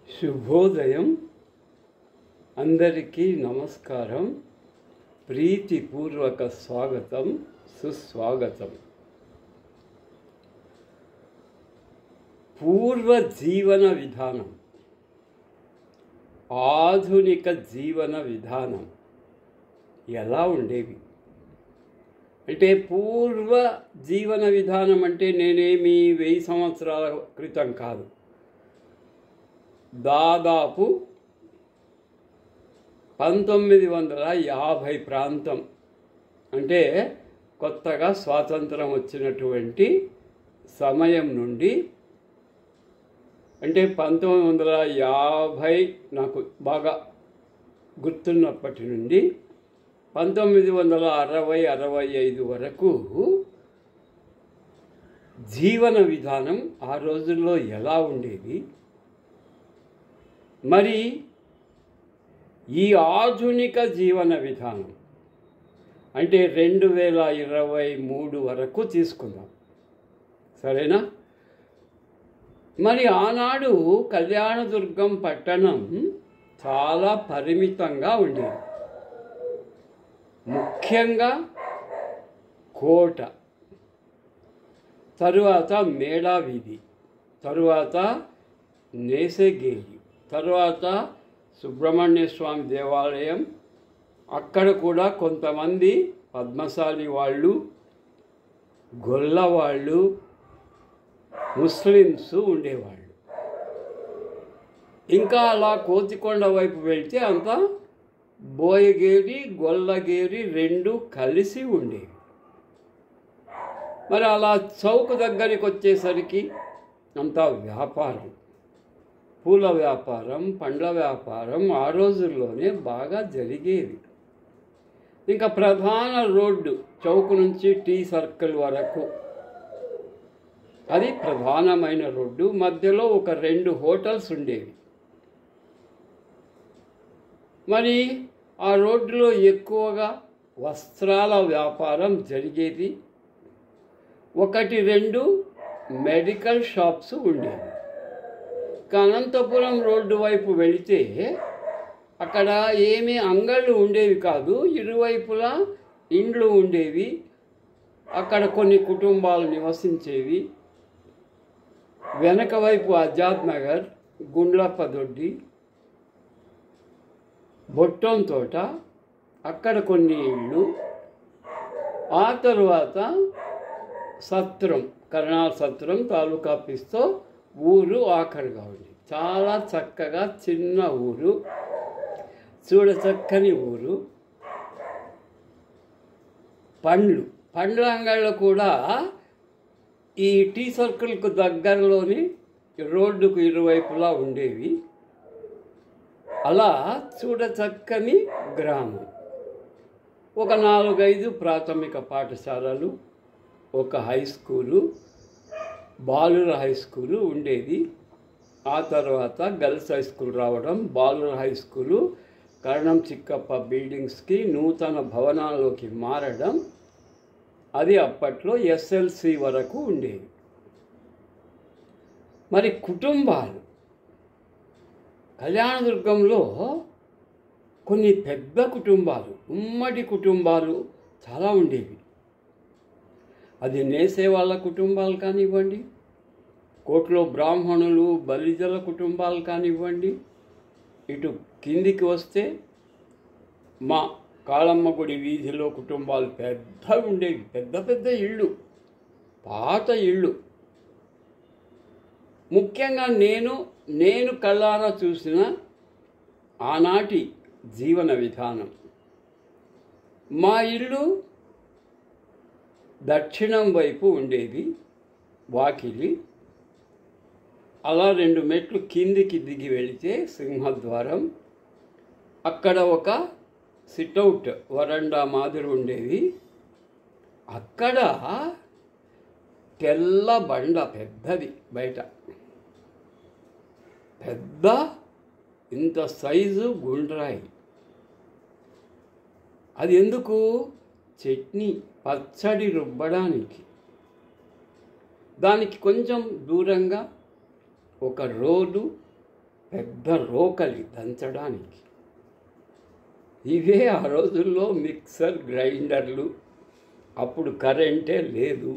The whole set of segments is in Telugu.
శుభోదయం అందరికీ నమస్కారం ప్రీతిపూర్వక స్వాగతం సుస్వాగతం పూర్వ జీవన విధానం ఆధునిక జీవన విధానం ఎలా ఉండేవి అంటే పూర్వ జీవన విధానం అంటే నేనేమి వెయ్యి సంవత్సరాల క్రితం కాదు దాదాపు పంతొమ్మిది వందల యాభై ప్రాంతం అంటే కొత్తగా స్వాతంత్రం వచ్చినటువంటి సమయం నుండి అంటే పంతొమ్మిది వందల యాభై నాకు బాగా గుర్తున్నప్పటి నుండి పంతొమ్మిది వందల అరవై అరవై ఐదు వరకు జీవన విధానం ఆ రోజుల్లో ఎలా ఉండేది మరి ఈ ఆధునిక జీవన విధానం అంటే రెండు వేల ఇరవై మూడు వరకు తీసుకుందాం సరేనా మరి ఆనాడు కళ్యాణదుర్గం పట్టణం చాలా పరిమితంగా ఉండేది ముఖ్యంగా కోట తరువాత మేడా వీధి తరువాత నేసెగేరి తరువాత సుబ్రహ్మణ్య స్వామి దేవాలయం అక్కడ కూడా కొంతమంది పద్మశాలి వాళ్ళు గొల్ల వాళ్ళు ముస్లిమ్స్ ఉండేవాళ్ళు ఇంకా అలా కోతికొండ వైపు వెళ్తే అంతా బోయగేరి గొల్లగేరి రెండు కలిసి ఉండేవి మరి అలా చౌక్ దగ్గరికి వచ్చేసరికి అంతా వ్యాపారం పూల వ్యాపారం పండ్ల వ్యాపారం ఆ రోజుల్లోనే బాగా జరిగేది ఇంకా ప్రధాన రోడ్డు చౌక్ నుంచి టీ సర్కిల్ వరకు అది ప్రధానమైన రోడ్డు మధ్యలో ఒక రెండు హోటల్స్ ఉండేవి మరి ఆ రోడ్డులో ఎక్కువగా వస్త్రాల వ్యాపారం జరిగేది ఒకటి రెండు మెడికల్ షాప్స్ ఉండేవి అనంతపురం రోడ్డు వైపు వెళితే అక్కడ ఏమీ అంగళ్ళు ఉండేవి కాదు ఇరువైపులా ఇండ్లు ఉండేవి అక్కడ కొన్ని కుటుంబాలు నివసించేవి వెనక వైపు ఆజాద్ నగర్ గుండ్లప్ప దొడ్డి బొట్టం తోట అక్కడ కొన్ని ఇళ్ళు ఆ తరువాత సత్రం కరుణాల సత్రం తాలూకా ఆఫీస్తో ఊరు ఆఖరిగా ఉంది చాలా చక్కగా చిన్న ఊరు చూడ చక్కని ఊరు పండ్లు పండ్ల అంగళ్ళు కూడా ఈ టీ సర్కిల్కు దగ్గరలోని రోడ్డుకు ఇరువైపులా ఉండేవి అలా చూడ చక్కని గ్రామం ఒక నాలుగైదు ప్రాథమిక పాఠశాలలు ఒక హై స్కూలు బాలుర హై స్కూలు ఉండేది ఆ తర్వాత గర్ల్స్ హై స్కూల్ రావడం బాలుర హై స్కూలు కరణం చిక్కప్ప బిల్డింగ్స్కి నూతన భవనాల్లోకి మారడం అది అప్పట్లో ఎస్ఎల్సి వరకు ఉండేది మరి కుటుంబాలు కళ్యాణదుర్గంలో కొన్ని పెద్ద కుటుంబాలు ఉమ్మడి కుటుంబాలు చాలా ఉండేవి అది నేసే వాళ్ళ కుటుంబాలు కానివ్వండి కోట్లో బ్రాహ్మణులు బలిజల కుటుంబాలు కానివ్వండి ఇటు కిందికి వస్తే మా కాళమ్మ గుడి వీధిలో కుటుంబాలు పెద్దవి ఉండేవి పెద్ద పెద్ద ఇళ్ళు పాత ఇళ్ళు ముఖ్యంగా నేను నేను కళ్ళారా చూసిన ఆనాటి జీవన విధానం మా ఇల్లు దక్షిణం వైపు ఉండేది వాకిలి అలా రెండు మెట్లు కిందికి దిగి వెళితే సింహద్వారం అక్కడ ఒక సిట్అవుట్ వరండా మాదిరి ఉండేది అక్కడ తెల్ల బండ పెద్దది బయట పెద్ద ఇంత సైజు గుండ్రాయి అది ఎందుకు చట్నీ పచ్చడి రుబ్బడానికి దానికి కొంచెం దూరంగా ఒక రోడ్డు పెద్ద రోకలి దంచడానికి ఇవే ఆ రోజుల్లో మిక్సర్ గ్రైండర్లు అప్పుడు కరెంటే లేదు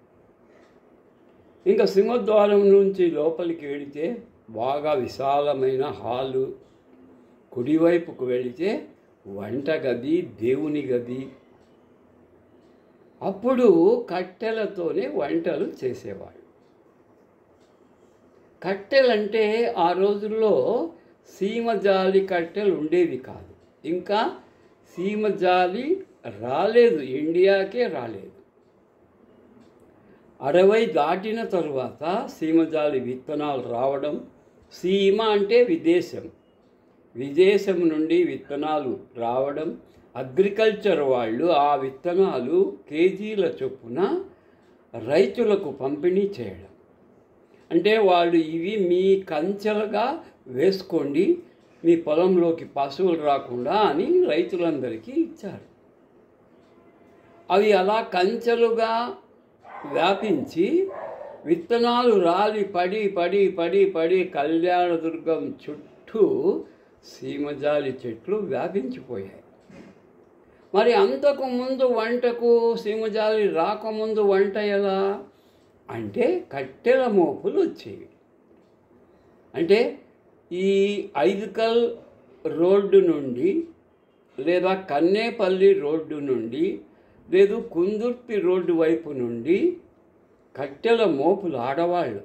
ఇంకా సింహద్వారం నుంచి లోపలికి వెళితే బాగా విశాలమైన హాలు కుడివైపుకు వెళితే వంటగది దేవుని గది అప్పుడు కట్టెలతోనే వంటలు చేసేవాళ్ళు కట్టెలంటే ఆ రోజుల్లో సీమజాలి కట్టెలు ఉండేవి కాదు ఇంకా సీమజాలి రాలేదు ఇండియాకే రాలేదు అరవై దాటిన తరువాత సీమజాలి విత్తనాలు రావడం సీమ అంటే విదేశం విదేశం నుండి విత్తనాలు రావడం అగ్రికల్చర్ వాళ్ళు ఆ విత్తనాలు కేజీల చొప్పున రైతులకు పంపిణీ చేయడం అంటే వాళ్ళు ఇవి మీ కంచెలుగా వేసుకోండి మీ పొలంలోకి పశువులు రాకుండా అని రైతులందరికీ ఇచ్చారు అవి అలా కంచెలుగా వ్యాపించి విత్తనాలు రాలి పడి పడి పడి పడి కళ్యాణదుర్గం చుట్టూ సీమజాలి చెట్లు వ్యాపించిపోయాయి మరి అంతకు ముందు వంటకు సీమజాలి రాకముందు వంట ఎలా అంటే కట్టెల మోపులు వచ్చేవి అంటే ఈ ఐదుకల్ రోడ్డు నుండి లేదా కన్నేపల్లి రోడ్డు నుండి లేదు కుందుర్పి రోడ్డు వైపు నుండి కట్టెల మోపులు ఆడవాళ్ళు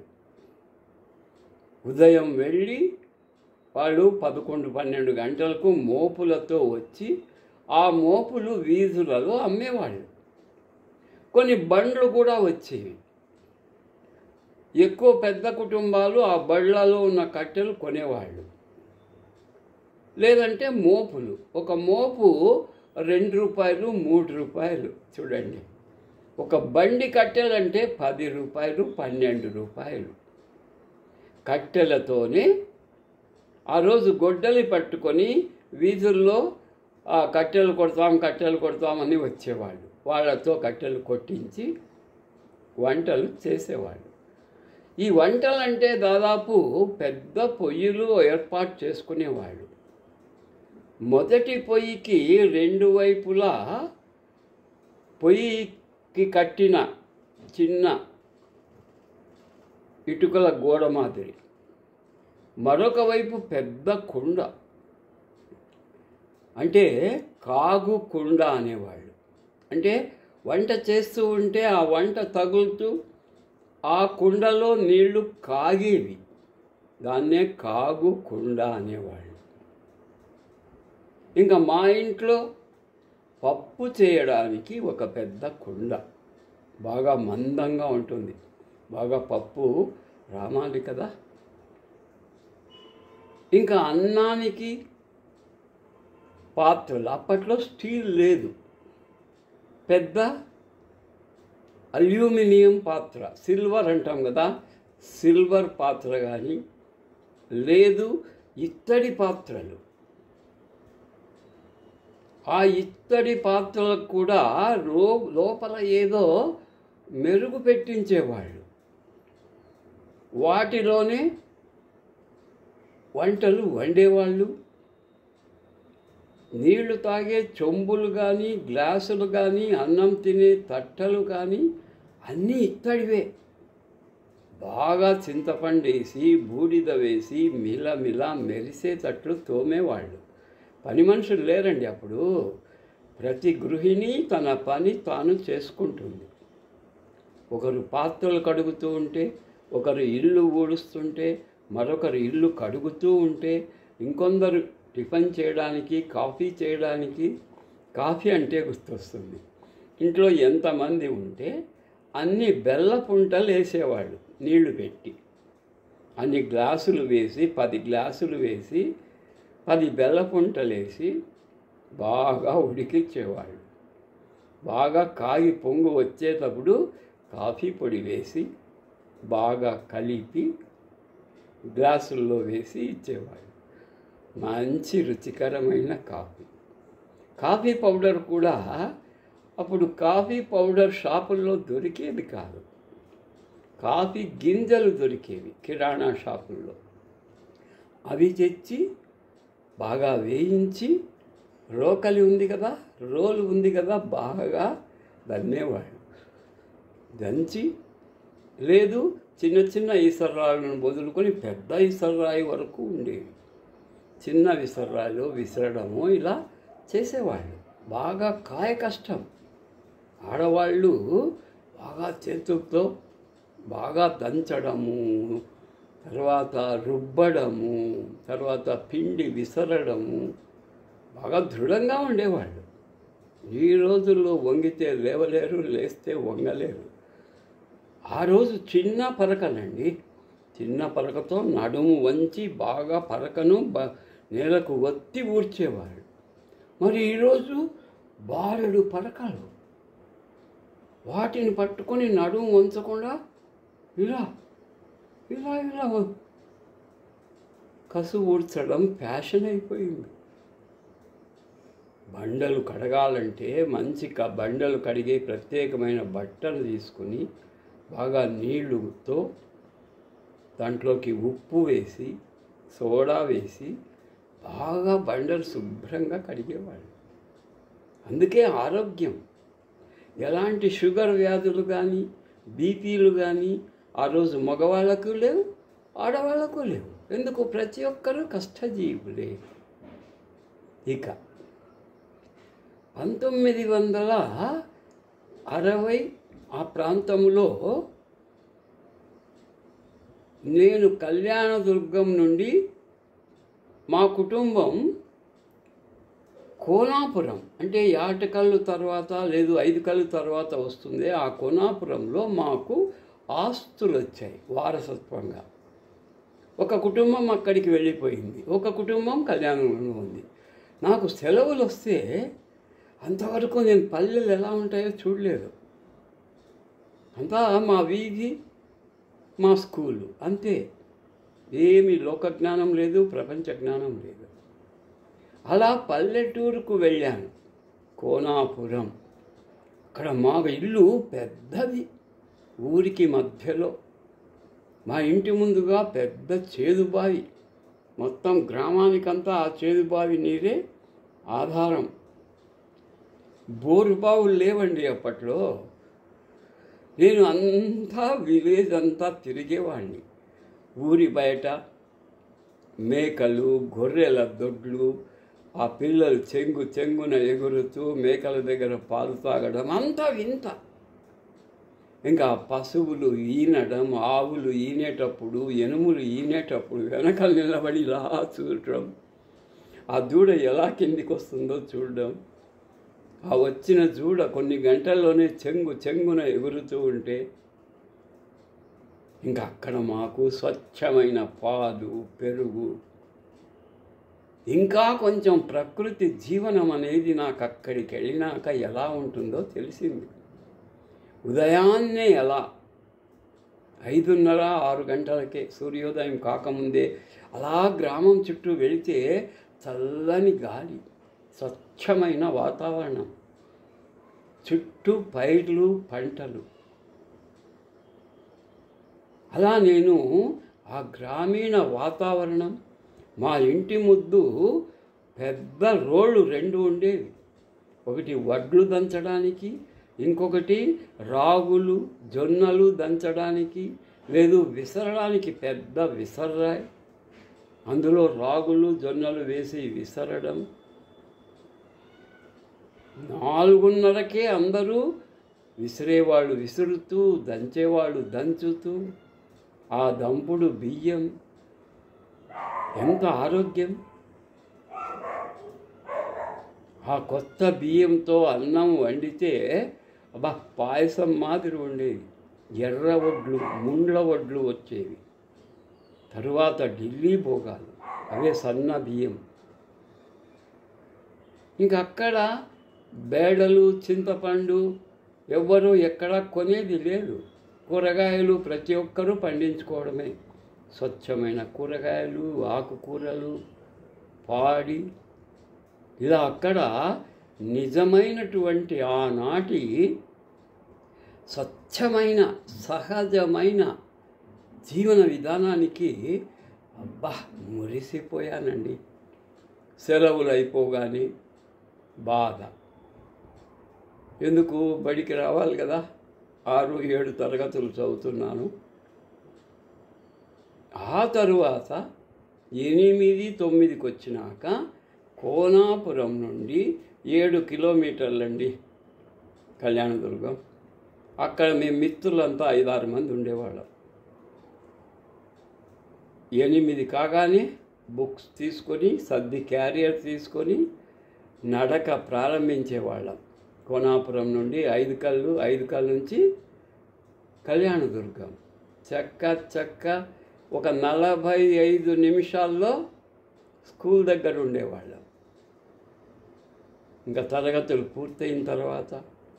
ఉదయం వెళ్ళి వాళ్ళు పదకొండు పన్నెండు గంటలకు మోపులతో వచ్చి ఆ మోపులు వీధులలో అమ్మేవాళ్ళు కొన్ని బండ్లు కూడా వచ్చేవి ఎక్కువ పెద్ద కుటుంబాలు ఆ బళ్ళలో ఉన్న కట్టెలు కొనేవాళ్ళు లేదంటే మోపులు ఒక మోపు రెండు రూపాయలు మూడు రూపాయలు చూడండి ఒక బండి కట్టెలంటే పది రూపాయలు పన్నెండు రూపాయలు కట్టెలతోనే ఆ రోజు గొడ్డలి పట్టుకొని వీధుల్లో ఆ కట్టెలు కొడతాం కట్టెలు కొడతామని వచ్చేవాళ్ళు వాళ్ళతో కట్టెలు కొట్టించి వంటలు చేసేవాళ్ళు ఈ వంటలు అంటే దాదాపు పెద్ద పొయ్యిలు ఏర్పాటు చేసుకునేవాళ్ళు మొదటి పొయ్యికి రెండు వైపులా పొయ్యికి కట్టిన చిన్న ఇటుకల గోడ మాదిరి మరొక వైపు పెద్ద కుండ అంటే కాగు కుండ అనేవాళ్ళు అంటే వంట చేస్తూ ఉంటే ఆ వంట తగులుతూ ఆ కుండలో నీళ్లు కాగేవి దాన్నే కాగు కుండ అనేవాళ్ళు ఇంకా మా ఇంట్లో పప్పు చేయడానికి ఒక పెద్ద కుండ బాగా మందంగా ఉంటుంది బాగా పప్పు రామాలి కదా ఇంకా అన్నానికి పాత్రలు అప్పట్లో స్టీల్ లేదు పెద్ద అల్యూమినియం పాత్ర సిల్వర్ అంటాం కదా సిల్వర్ పాత్ర కానీ లేదు ఇత్తడి పాత్రలు ఆ ఇత్తడి పాత్రలకు కూడా రో లోపల ఏదో మెరుగు పెట్టించేవాళ్ళు వాటిలోనే వంటలు వండేవాళ్ళు నీళ్లు తాగే చెంబులు కానీ గ్లాసులు కానీ అన్నం తినే తట్టలు కానీ అన్నీ ఇత్తడివే బాగా చింతపండు వేసి బూడిద వేసి మిలమిల మెరిసేటట్లు తోమేవాళ్ళు పని మనుషులు లేరండి అప్పుడు ప్రతి గృహిణి తన పని తాను చేసుకుంటుంది ఒకరు పాత్రలు కడుగుతూ ఉంటే ఒకరు ఇల్లు ఊడుస్తుంటే మరొకరు ఇల్లు కడుగుతూ ఉంటే ఇంకొందరు టిఫిన్ చేయడానికి కాఫీ చేయడానికి కాఫీ అంటే గుర్తొస్తుంది ఇంట్లో ఎంతమంది ఉంటే అన్ని బెల్లపుంటలు వేసేవాళ్ళు నీళ్లు పెట్టి అన్ని గ్లాసులు వేసి పది గ్లాసులు వేసి పది బెల్లపుంటలు వేసి బాగా ఉడికిచ్చేవాళ్ళు బాగా కాగి పొంగు వచ్చేటప్పుడు కాఫీ పొడి వేసి బాగా కలిపి గ్లాసుల్లో వేసి ఇచ్చేవాళ్ళు మంచి రుచికరమైన కాఫీ కాఫీ పౌడర్ కూడా అప్పుడు కాఫీ పౌడర్ షాపుల్లో దొరికేది కాదు కాఫీ గింజలు దొరికేవి కిరాణా షాపుల్లో అవి తెచ్చి బాగా వేయించి రోకలి ఉంది కదా రోలు ఉంది కదా బాగా దన్నేవాళ్ళు దంచి లేదు చిన్న చిన్న ఈసర్రాళ్ళను వదులుకొని పెద్ద ఈసర్రాయి వరకు ఉండేవి చిన్న విసర్రాలు విసరడము ఇలా చేసేవాళ్ళు బాగా కాయ కష్టం ఆడవాళ్ళు బాగా చేతులతో బాగా దంచడము తర్వాత రుబ్బడము తర్వాత పిండి విసరడము బాగా దృఢంగా ఉండేవాళ్ళు ఈ రోజుల్లో వంగితే లేవలేరు లేస్తే వంగలేరు ఆ రోజు చిన్న పరకలండి చిన్న పరకతో నడుము వంచి బాగా పరకను బ నేలకు ఒత్తి ఊడ్చేవాళ్ళు మరి ఈరోజు బారెడు పరకలు వాటిని పట్టుకొని నడుము వంచకుండా ఇలా ఇలా ఇలా కసు ఊడ్చడం ఫ్యాషన్ అయిపోయింది బండలు కడగాలంటే మంచి క బండలు కడిగే ప్రత్యేకమైన బట్టలు తీసుకుని బాగా నీళ్ళుతో దాంట్లోకి ఉప్పు వేసి సోడా వేసి బాగా బండలు శుభ్రంగా కడిగేవాళ్ళు అందుకే ఆరోగ్యం ఎలాంటి షుగర్ వ్యాధులు కానీ బీపీలు కానీ ఆ రోజు మగవాళ్ళకు లేవు ఆడవాళ్ళకు లేవు ఎందుకు ప్రతి ఒక్కరూ కష్టజీవులే ఇక పంతొమ్మిది వందల అరవై ఆ ప్రాంతంలో నేను కళ్యాణదుర్గం నుండి మా కుటుంబం కోనాపురం అంటే యాటకళ్ళు తర్వాత లేదు ఐదు కళ్ళు తర్వాత వస్తుంది ఆ కోనాపురంలో మాకు ఆస్తులు వచ్చాయి వారసత్వంగా ఒక కుటుంబం అక్కడికి వెళ్ళిపోయింది ఒక కుటుంబం కళ్యాణంలో ఉంది నాకు సెలవులు వస్తే అంతవరకు నేను పల్లెలు ఎలా ఉంటాయో చూడలేదు అంతా మా వీధి మా స్కూలు అంతే ఏమి లోక జ్ఞానం లేదు ప్రపంచ జ్ఞానం లేదు అలా పల్లెటూరుకు వెళ్ళాను కోనాపురం అక్కడ మా ఇల్లు పెద్దది ఊరికి మధ్యలో మా ఇంటి ముందుగా పెద్ద చేదుబావి మొత్తం గ్రామానికంతా ఆ చేదుబావి నీరే ఆధారం బోరు బావులు లేవండి అప్పట్లో నేను అంతా విలేజ్ అంతా తిరిగేవాడిని ఊరి బయట మేకలు గొర్రెల దొడ్లు ఆ పిల్లలు చెంగు చెంగున ఎగురుతూ మేకల దగ్గర పాలు తాగడం అంతా వింత ఇంకా పశువులు ఈనడం ఆవులు ఈనేటప్పుడు ఎనుములు ఈనేటప్పుడు వెనకాల నిలబడి ఇలా చూడటం ఆ దూడ ఎలా కిందికి వస్తుందో చూడడం ఆ వచ్చిన జూడ కొన్ని గంటల్లోనే చెంగు చెంగున ఎగురుతూ ఉంటే ఇంకా అక్కడ మాకు స్వచ్ఛమైన పాలు పెరుగు ఇంకా కొంచెం ప్రకృతి జీవనం అనేది నాకు అక్కడికి వెళ్ళినాక ఎలా ఉంటుందో తెలిసింది ఉదయాన్నే ఎలా ఐదున్నర ఆరు గంటలకే సూర్యోదయం కాకముందే అలా గ్రామం చుట్టూ వెళితే చల్లని గాలి స్వచ్ఛమైన వాతావరణం చుట్టూ పైర్లు పంటలు అలా నేను ఆ గ్రామీణ వాతావరణం మా ఇంటి ముద్దు పెద్ద రోళ్ళు రెండు ఉండేవి ఒకటి వడ్లు దంచడానికి ఇంకొకటి రాగులు జొన్నలు దంచడానికి లేదు విసరడానికి పెద్ద విసర్రాయి అందులో రాగులు జొన్నలు వేసి విసరడం నాలుగున్నరకే అందరూ విసిరేవాళ్ళు విసురుతూ దంచేవాళ్ళు దంచుతూ ఆ దంపుడు బియ్యం ఎంత ఆరోగ్యం ఆ కొత్త బియ్యంతో అన్నం వండితే అబ్బా పాయసం మాదిరి ఉండేది ఎర్ర వడ్లు ముండ్ల వడ్లు వచ్చేవి తరువాత ఢిల్లీ భోగాలు అవే సన్న బియ్యం ఇంక అక్కడ బేడలు చింతపండు ఎవ్వరూ ఎక్కడా కొనేది లేదు కూరగాయలు ప్రతి ఒక్కరూ పండించుకోవడమే స్వచ్ఛమైన కూరగాయలు ఆకుకూరలు పాడి ఇలా అక్కడ నిజమైనటువంటి ఆనాటి స్వచ్ఛమైన సహజమైన జీవన విధానానికి అబ్బా మురిసిపోయానండి సెలవులు అయిపోగానే బాధ ఎందుకు బడికి రావాలి కదా ఆరు ఏడు తరగతులు చదువుతున్నాను ఆ తరువాత ఎనిమిది తొమ్మిదికి వచ్చినాక కోనాపురం నుండి ఏడు కిలోమీటర్లండి కళ్యాణదుర్గం అక్కడ మేము మిత్రులంతా ఐదారు మంది ఉండేవాళ్ళం ఎనిమిది కాగానే బుక్స్ తీసుకొని సర్ది క్యారియర్ తీసుకొని నడక ప్రారంభించేవాళ్ళం కోనాపురం నుండి ఐదు కళ్ళు ఐదు కళ్ళు నుంచి కళ్యాణదుర్గం చక్క చక్క ఒక నలభై ఐదు నిమిషాల్లో స్కూల్ దగ్గర ఉండేవాళ్ళం ఇంకా తరగతులు పూర్తయిన తర్వాత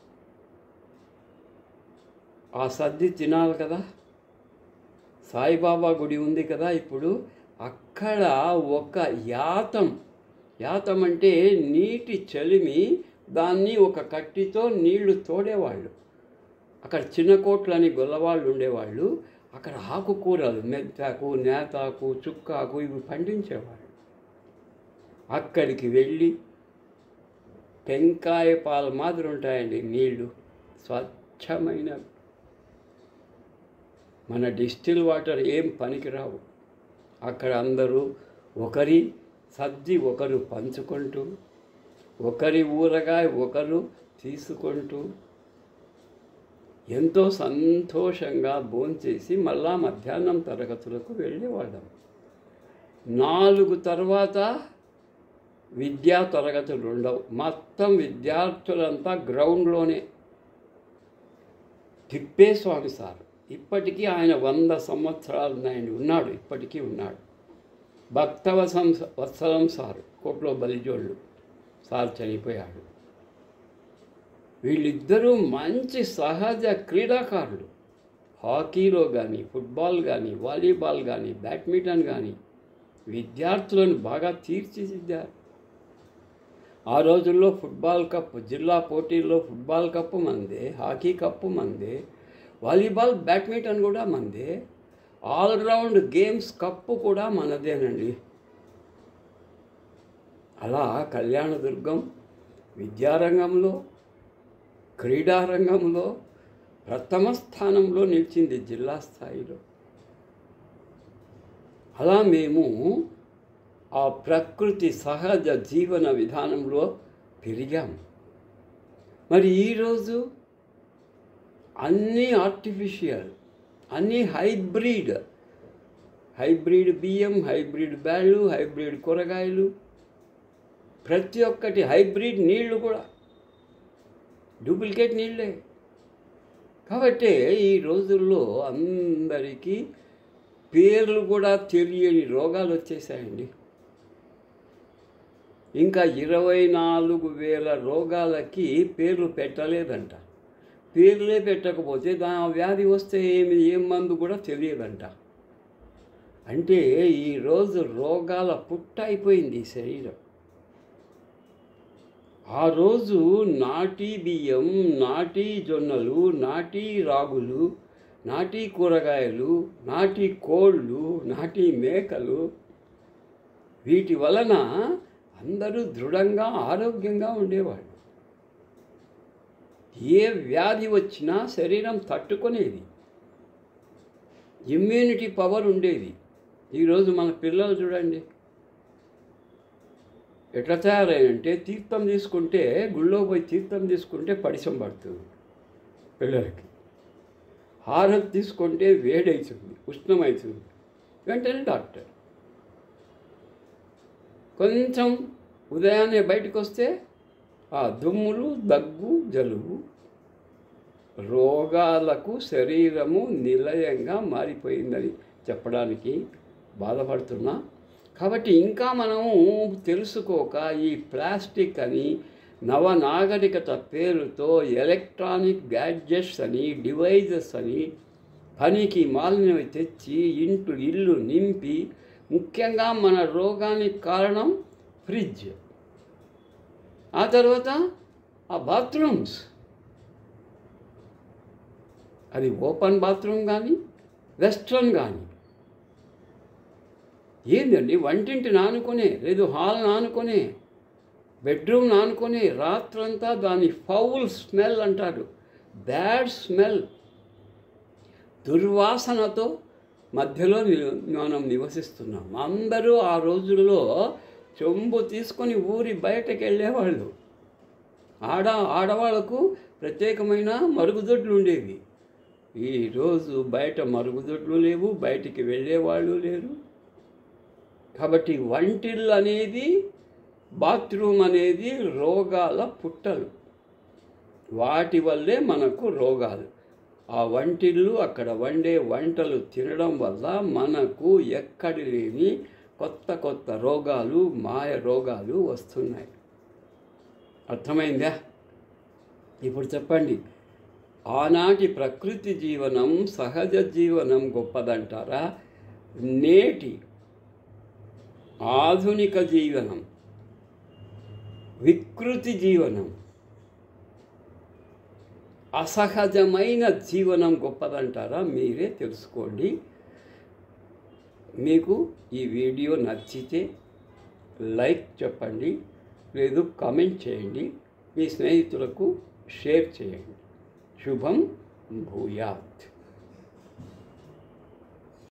ఆ సర్ది తినాలి కదా సాయిబాబా గుడి ఉంది కదా ఇప్పుడు అక్కడ ఒక యాతం యాతం అంటే నీటి చలిమి దాన్ని ఒక కట్టితో నీళ్లు తోడేవాళ్ళు అక్కడ చిన్న కోట్లని గొల్లవాళ్ళు ఉండేవాళ్ళు అక్కడ ఆకుకూరలు మెంతాకు నేతాకు చుక్కాకు ఇవి పండించేవాళ్ళు అక్కడికి వెళ్ళి టెంకాయ పాల మాదిరి ఉంటాయండి నీళ్లు స్వచ్ఛమైన మన డిస్టిల్ వాటర్ ఏం పనికిరావు అక్కడ అందరూ ఒకరి సర్ది ఒకరు పంచుకుంటూ ఒకరి ఊరగాయ ఒకరు తీసుకుంటూ ఎంతో సంతోషంగా భోంచేసి మళ్ళా మధ్యాహ్నం తరగతులకు వెళ్ళేవాళ్ళం నాలుగు తర్వాత విద్యా తరగతులు ఉండవు మొత్తం విద్యార్థులంతా గ్రౌండ్లోనే తిప్పేస్వామి సార్ ఇప్పటికీ ఆయన వంద సంవత్సరాలు ఆయన ఉన్నాడు ఇప్పటికీ ఉన్నాడు భక్తవసం వత్సలం సారు కోట్లో బలిజోళ్ళు సార్ చనిపోయాడు వీళ్ళిద్దరూ మంచి సహజ క్రీడాకారులు హాకీలో కానీ ఫుట్బాల్ కానీ వాలీబాల్ కానీ బ్యాడ్మింటన్ కానీ విద్యార్థులను బాగా తీర్చిదిద్దారు ఆ రోజుల్లో ఫుట్బాల్ కప్ జిల్లా పోటీల్లో ఫుట్బాల్ కప్పు మందే హాకీ కప్పు మందే వాలీబాల్ బ్యాడ్మింటన్ కూడా మందే ఆల్రౌండ్ గేమ్స్ కప్పు కూడా మనదేనండి అలా కళ్యాణదుర్గం విద్యారంగంలో క్రీడారంగంలో ప్రథమ స్థానంలో నిలిచింది జిల్లా స్థాయిలో అలా మేము ఆ ప్రకృతి సహజ జీవన విధానంలో పెరిగాం మరి ఈరోజు అన్నీ ఆర్టిఫిషియల్ అన్నీ హైబ్రిడ్ హైబ్రిడ్ బియ్యం హైబ్రిడ్ బ్యాళ్ళు హైబ్రిడ్ కూరగాయలు ప్రతి ఒక్కటి హైబ్రిడ్ నీళ్లు కూడా డూప్లికేట్ నీళ్ళే కాబట్టి ఈ రోజుల్లో అందరికీ పేర్లు కూడా తెలియని రోగాలు వచ్చేసాయండి ఇంకా ఇరవై నాలుగు వేల రోగాలకి పేర్లు పెట్టలేదంట పేర్లే పెట్టకపోతే దా వ్యాధి వస్తే ఏమి ఏం మందు కూడా తెలియదంట అంటే ఈరోజు రోగాల పుట్ట అయిపోయింది ఈ శరీరం ఆ రోజు నాటి బియ్యం నాటి జొన్నలు నాటి రాగులు నాటి కూరగాయలు నాటి కోళ్ళు నాటి మేకలు వీటి వలన అందరూ దృఢంగా ఆరోగ్యంగా ఉండేవాళ్ళు ఏ వ్యాధి వచ్చినా శరీరం తట్టుకునేది ఇమ్యూనిటీ పవర్ ఉండేది ఈరోజు మన పిల్లలు చూడండి ఎట్లా తయారైనంటే తీర్థం తీసుకుంటే గుళ్ళో పోయి తీర్థం తీసుకుంటే పడిసం పడుతుంది పిల్లలకి హారతి తీసుకుంటే వేడవుతుంది ఉష్ణమవుతుంది వెంటనే డాక్టర్ కొంచెం ఉదయాన్నే బయటకు వస్తే ఆ దుమ్ములు దగ్గు జలుబు రోగాలకు శరీరము నిలయంగా మారిపోయిందని చెప్పడానికి బాధపడుతున్నా కాబట్టి ఇంకా మనము తెలుసుకోక ఈ ప్లాస్టిక్ అని నవనాగరికత పేరుతో ఎలక్ట్రానిక్ గ్యాడ్జెట్స్ అని డివైజెస్ అని పనికి మాలినవి తెచ్చి ఇంటు ఇల్లు నింపి ముఖ్యంగా మన రోగానికి కారణం ఫ్రిడ్జ్ ఆ తర్వాత ఆ బాత్రూమ్స్ అది ఓపెన్ బాత్రూమ్ కానీ వెస్ట్రన్ కానీ ఏందండి వంటింటి నానుకొనే లేదు హాల్ నానుకొనే బెడ్రూమ్ నానుకొని రాత్రంతా దాని ఫౌల్ స్మెల్ అంటారు బ్యాడ్ స్మెల్ దుర్వాసనతో మధ్యలో ని- మనం నివసిస్తున్నాం అందరూ ఆ రోజుల్లో చెంబు తీసుకొని ఊరి బయటకు వెళ్ళేవాళ్ళు ఆడ ఆడవాళ్లకు ప్రత్యేకమైన మరుగుదొడ్లు ఉండేవి ఈరోజు బయట మరుగుదొడ్లు లేవు బయటికి వెళ్ళేవాళ్ళు లేరు కాబట్టి వంటిల్లు అనేది బాత్రూమ్ అనేది రోగాల పుట్టలు వాటి వల్లే మనకు రోగాలు ఆ వంటిల్లు అక్కడ వండే వంటలు తినడం వల్ల మనకు ఎక్కడి లేని కొత్త కొత్త రోగాలు మాయ రోగాలు వస్తున్నాయి అర్థమైందా ఇప్పుడు చెప్పండి ఆనాటి ప్రకృతి జీవనం సహజ జీవనం గొప్పదంటారా నేటి ఆధునిక జీవనం వికృతి జీవనం అసహజమైన జీవనం గొప్పదంటారా మీరే తెలుసుకోండి మీకు ఈ వీడియో నచ్చితే లైక్ చెప్పండి లేదు కామెంట్ చేయండి మీ స్నేహితులకు షేర్ చేయండి శుభం భూయాత్